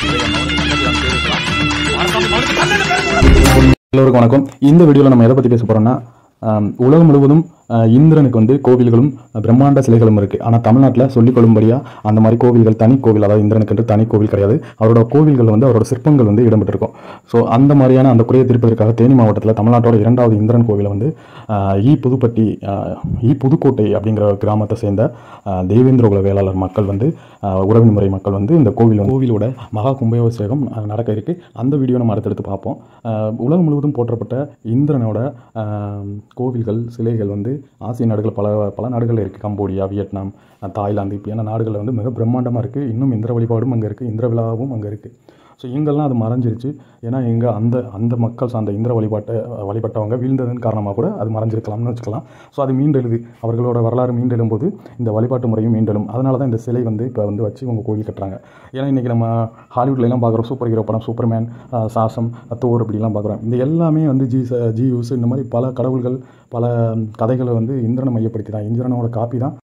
எல்லோருக்கும் வணக்கம் இந்த வீடியோவில் நம்ம எதை பற்றி பேச போகிறோம்னா ஆம், உலகம் முழுவதும் ஆ, இந்திரனுக்கு வந்து கோவில்களும் பிரம்மாண்ட சிலைகளும் இருக்குது ஆனால் தமிழ்நாட்டில் சொல்லிக் கொள்ளும்படியாக அந்த மாதிரி கோவில்கள் தனி கோவில் அதாவது இந்திரனுக்கு என்று தனி கோவில் கிடையாது அவரோட கோவில்கள் வந்து அவரோட சிற்பங்கள் வந்து இடம்பெற்றிருக்கும் ஸோ அந்த மாதிரியான அந்த குறையை தீர்ப்பதற்காக தேனி மாவட்டத்தில் தமிழ்நாட்டோட இரண்டாவது இந்திரன் கோவிலை வந்து ஆ, ஈ புதுப்பட்டி ஆ, ஈ புதுக்கோட்டை அப்படிங்கிற கிராமத்தை சேர்ந்த ஆ, தேவேந்திரகுல வேளாளர் மக்கள் வந்து ஆ, உறவின் முறை மக்கள் வந்து இந்த கோவில் கோவிலோட மகா கும்பாபிஷேகம் ஆ, நடக்க இருக்கு அந்த வீடியோ நம்ம அடுத்தடுத்து பார்ப்போம் ஆ, உலகம் முழுவதும் போற்றப்பட்ட இந்திரனோட ஆ, கோவில்கள் சிலைகள் வந்து ஆசிய நாடுகள் பல பல நாடுகள் இருக்குது கம்போடியா வியட்நாம் ஆ, தாய்லாந்து இப்படியான நாடுகளில் வந்து மிக பிரம்மாண்டமாக இருக்குது இன்னும் இந்திர வழிபாடும் அங்கே இருக்குது இந்திர விழாவும் அங்கே இருக்குது ஸோ இங்கெல்லாம் அது மறைஞ்சிருச்சு ஏன்னா இங்கே அந்த அந்த மக்கள் சார்ந்த இந்திர வழிபாட்டை வழிபட்டவங்க வீழ்ந்ததன் காரணமாக கூட அது மறைஞ்சிருக்கலாம்னு வச்சுக்கலாம் ஸோ அது மீண்டெழுது அவர்களோட வரலாறு மீண்டெழும்போது இந்த வழிபாட்டு முறையும் மீண்டெழும் அதனால தான் இந்த சிலை வந்து இப்போ வந்து வச்சு இவங்க கோயில் கட்டுறாங்க ஏன்னா இன்றைக்கி நம்ம ஹாலிவுட்ல எல்லாம் பார்க்குறோம் சூப்பர் ஹீரோ படம் சூப்பர்மேன் ஆஹ் சாசம் தோர் அப்படிலாம் பார்க்குறோம் இந்த எல்லாமே வந்து ஜி ஜியூஸ் இந்த மாதிரி பல கடவுள்கள் பல கதைகளை வந்து இந்திரனை மையப்படுத்தி தான் இந்திரனோட காப்பி தான்